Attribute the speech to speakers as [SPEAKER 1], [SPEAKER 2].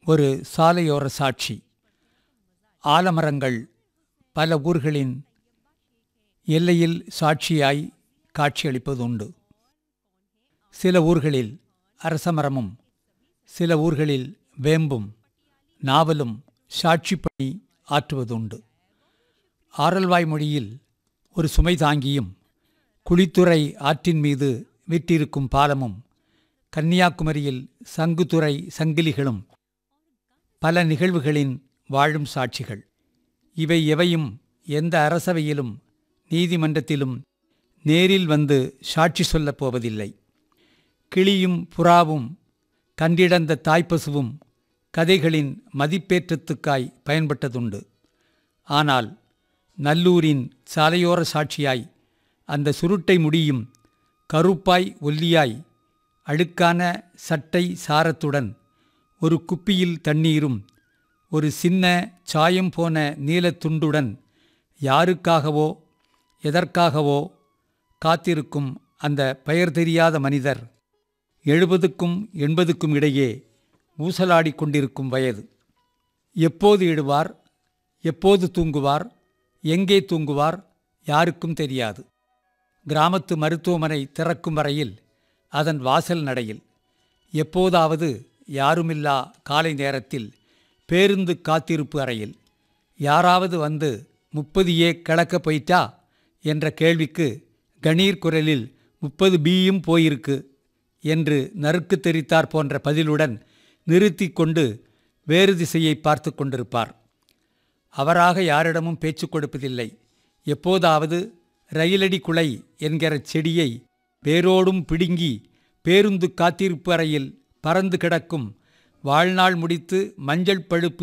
[SPEAKER 1] ஒரு சாலையோர சாட்சி ஆலமரங்கள் பல ஊர்களின் எல்லையில் சாட்சியாய் காட்சியளிப்பதுண்டு சில ஊர்களில் அரசமரமும் சில ஊர்களில் வேம்பும் நாவலும் சாட்சி பணி ஆற்றுவதுண்டு ஆரல்வாய் மொழியில் ஒரு சுமை தாங்கியும் குளித்துறை ஆற்றின் மீது விட்டிருக்கும் பாலமும் கன்னியாகுமரியில் சங்குத்துறை சங்கிலிகளும் பல நிகழ்வுகளின் வாழும் சாட்சிகள் இவை எவையும் எந்த அரசவையிலும் நீதிமன்றத்திலும் நேரில் வந்து சாட்சி சொல்லப் போவதில்லை கிளியும் புறாவும் கண்டிடந்த தாய்ப்பசுவும் கதைகளின் மதிப்பேற்றத்துக்காய் பயன்பட்டதுண்டு ஆனால் நல்லூரின் சாலையோர சாட்சியாய் அந்த சுருட்டை முடியும் கருப்பாய் ஒல்லியாய் அழுக்கான சட்டை சாரத்துடன் ஒரு குப்பியில் தண்ணீரும் ஒரு சின்ன சாயம் போன நீலத்துண்டுடன் யாருக்காகவோ எதற்காகவோ காத்திருக்கும் அந்த பெயர் தெரியாத மனிதர் எழுபதுக்கும் எண்பதுக்கும் இடையே ஊசலாடிக் கொண்டிருக்கும் வயது எப்போது எழுவார் எப்போது தூங்குவார் எங்கே தூங்குவார் யாருக்கும் தெரியாது கிராமத்து மருத்துவமனை திறக்கும் வரையில் அதன் வாசல் நடையில் எப்போதாவது யாருமில்லா காலை நேரத்தில் பேருந்து காத்திருப்பு அறையில் யாராவது வந்து முப்பது ஏ கலக்க போயிட்டா என்ற கேள்விக்கு கணீர் குரலில் முப்பது பியும் போயிருக்கு என்று நறுக்கு தெரித்தார் போன்ற பதிலுடன் நிறுத்தி கொண்டு வேறு திசையை பார்த்து கொண்டிருப்பார் அவராக யாரிடமும் பேச்சு கொடுப்பதில்லை எப்போதாவது ரயிலடி குலை என்கிற செடியை வேரோடும் பிடுங்கி பேருந்து காத்திருப்பு அறையில் பறந்து கிடக்கும் வாழ்நாள் முடித்து மஞ்சள் பழுப்பு